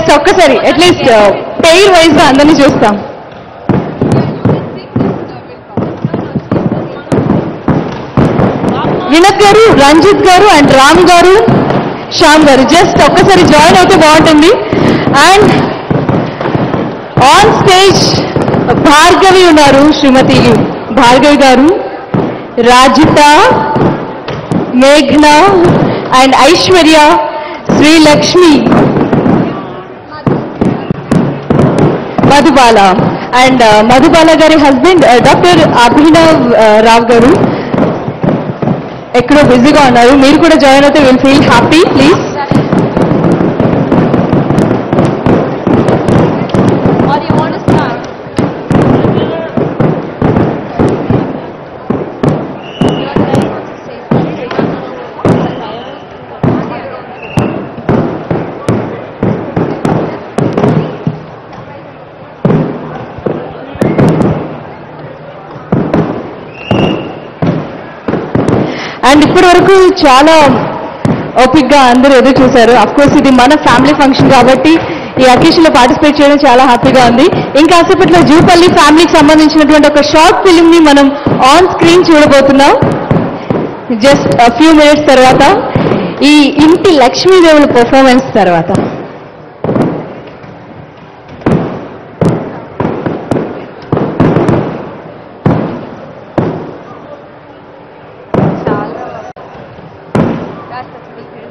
Just ఒక్కసారి at least pair wise గా అందరినీ చూస్తాం వినోద్ గారు రంజిత్ గారు అండ్ రామ్ గారు శ్యామ్ గారు జస్ట్ ఒక్కసారి జాయిన్ అవుతే బాగుంటుంది అండ్ ఆన్ స్టేజ్ భార్గవి ఉన్నారు శ్రీమతి భార్గవి గారు రాజిత మేఘ్న అండ్ ఐశ్వర్య శ్రీలక్ష్మి మధుబాల అండ్ మధుబాల గారి హస్బెండ్ డాక్టర్ అభినవ్ రావ్ గారు ఎక్కడో బిజీగా ఉన్నారు మీరు కూడా జాయిన్ అయితే will feel happy please Or you want to start? And ఇప్పటి వరకు చాలా ఓపిక్ గా అందరూ ఎదురు చూశారు అఫ్ కోర్స్ ఇది మన ఫ్యామిలీ ఫంక్షన్ కాబట్టి ఈ అకేషన్ లో పార్టిసిపేట్ చేయడం చాలా హ్యాపీగా ఉంది ఇంకాసేపట్లో జూపల్లి ఫ్యామిలీకి సంబంధించినటువంటి ఒక షార్ట్ ఫిల్మ్ ని మనం ఆన్ స్క్రీన్ చూడబోతున్నాం జస్ట్ ఫ్యూ మినిట్స్ తర్వాత ఈ ఇంటి లక్ష్మీదేవుల పర్ఫార్మెన్స్ తర్వాత That's the secret.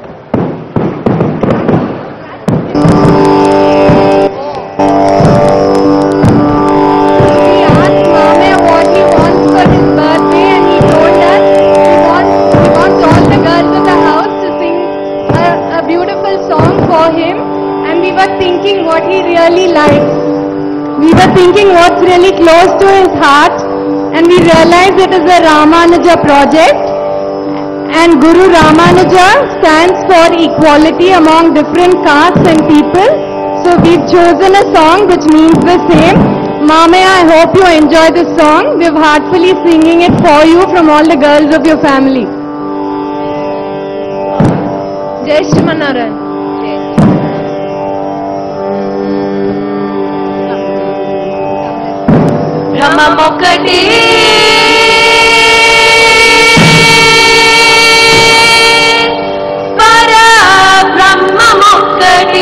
He asked Mame what he wants for his birthday and he told us he wants, he wants all the girls in the house to sing a, a beautiful song for him and we were thinking what he really likes. We were thinking what's really close to his heart and we realized it is a Ramanuja project and Guru Ramanuja stands for equality among different castes and people. So we've chosen a song which means the same. Mame, I hope you enjoy this song. We're heartfully singing it for you from all the girls of your family. Jai Shrimanaran. బ్రహ్మమొక్కటి పర బ్రహ్మమొక్కటి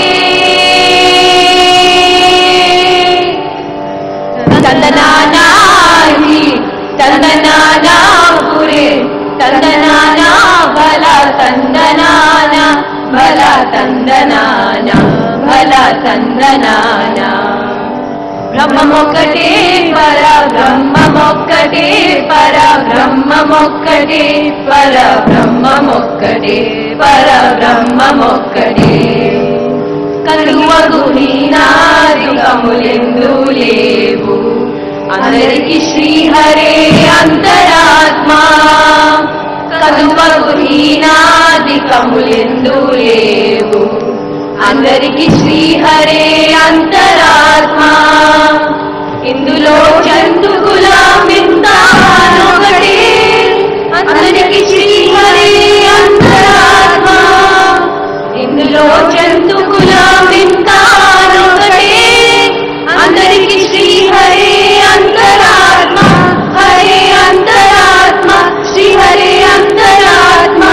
తందనానాహి తందనానా పురే తందనానా బల తందనాన బల తందనాన బల తందనాన బ్రహ్మమొక్కటే పర బ్రహ్మమొక్కటే పర బ్రహ్మమొక్కటే పర బ్రహ్మమొక్కటే పర బ్రహ్మమొక్కటే కలువగు హీనాదికములెందు లేవు అందరికి శ్రీహరే అంతరాత్మా కలువగు హీనాదికములెందు లేవు అందరికి శ్రీహరే అంతరాత్మా ఇందులో జంతుకుల వింతానొకటే అందరికి శ్రీహరే అంతరాత్మా ఇందులో జంతుకుల వింతానొకటే అందరికి శ్రీహరే అంతరాత్మ హరే అంతరాత్మ శ్రీహరే అంతరాత్మ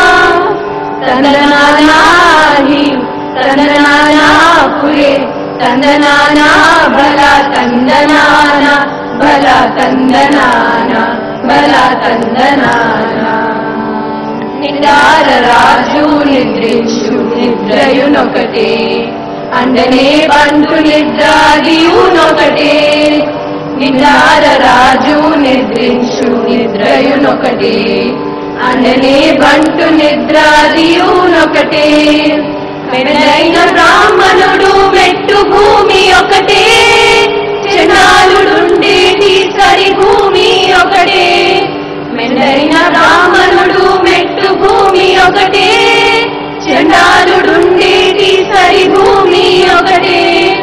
తందనానాహి తందనానా పురే తందనానా బల తందనాన బల తందనాన బల తందనాన నిండార రాజు నిద్రించు నిద్రయునొకటే అండనే బంటు నిద్రాదియునొకటే నిండార రాజు నిద్రించు నిద్రయునొకటే అండనే బంటు నిద్రాదియునొకటే మెడలైన బ్రాహ్మణుడు మెట్టు భూమి ఒకటే చండాలుడుండేటి సరి భూమి ఒకటే మెడలైన బ్రాహ్మణుడు మెట్టు భూమి ఒకటే చండాలుడుండేటి సరి భూమి ఒకటే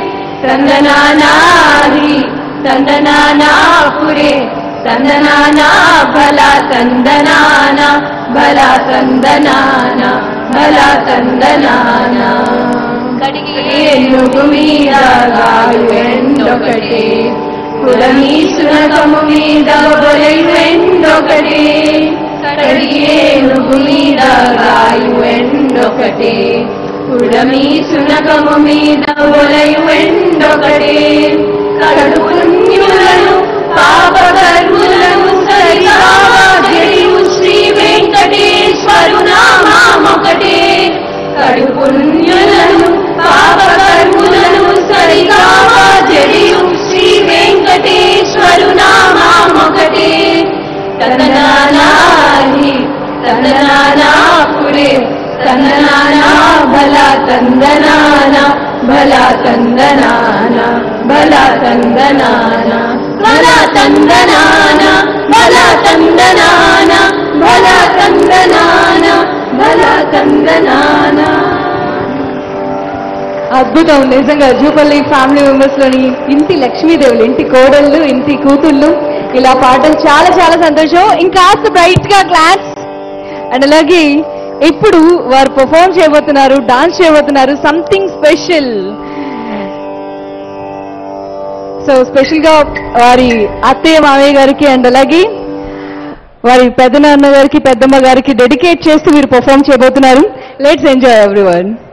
తందనానాహి తందనానా పురే తందనానా బల తందనాన బల తందనాన బల తందనాన ఏనుగు మీద గాలు ఎండొకటే కులమీ సునకము మీద బొలయు ఎండొకటే కడిగి ఏనుగు మీద గాయు ఎండొకటే కుడమీ సునకము మీద బొలయు ఎండొకటే కడు పుణ్యులను పాప కర్ములను సరిగాజయు శ్రీ వెంకటేశ్వరు నామొకటే కడు పుణ్యులను పాప కర్ములను సరిగాజయు శ్రీ వెంకటేశ్వరు నామొకటే తందనానాహి తందనానా పురే తందనానా బల తందనాన బల తందనాన బల తందనాన బల తందనాన బల తందనాన బల తందనాన బల తందనాన అద్భుతం నిజంగా జూపల్లి ఫ్యామిలీ మెంబర్స్ లోని ఇంటి లక్ష్మీదేవులు ఇంటి కోడళ్ళు ఇంటి కూతుళ్ళు ఇలా పాడడం చాలా చాలా సంతోషం ఇంకాస్త బ్రైట్ గా క్లాస్ అండ్ అలాగే ఇప్పుడు వారు పర్ఫామ్ చేయబోతున్నారు డాన్స్ చేయబోతున్నారు సంథింగ్ స్పెషల్ సో స్పెషల్ గా వారి అత్తయ్య మామయ్య గారికి అండ్ అలాగే వారి పెద్దనాన్న గారికి పెద్దమ్మ గారికి డెడికేట్ చేస్తూ మీరు పర్ఫామ్ చేయబోతున్నారు లెట్స్ ఎంజాయ్ ఎవ్రీ వన్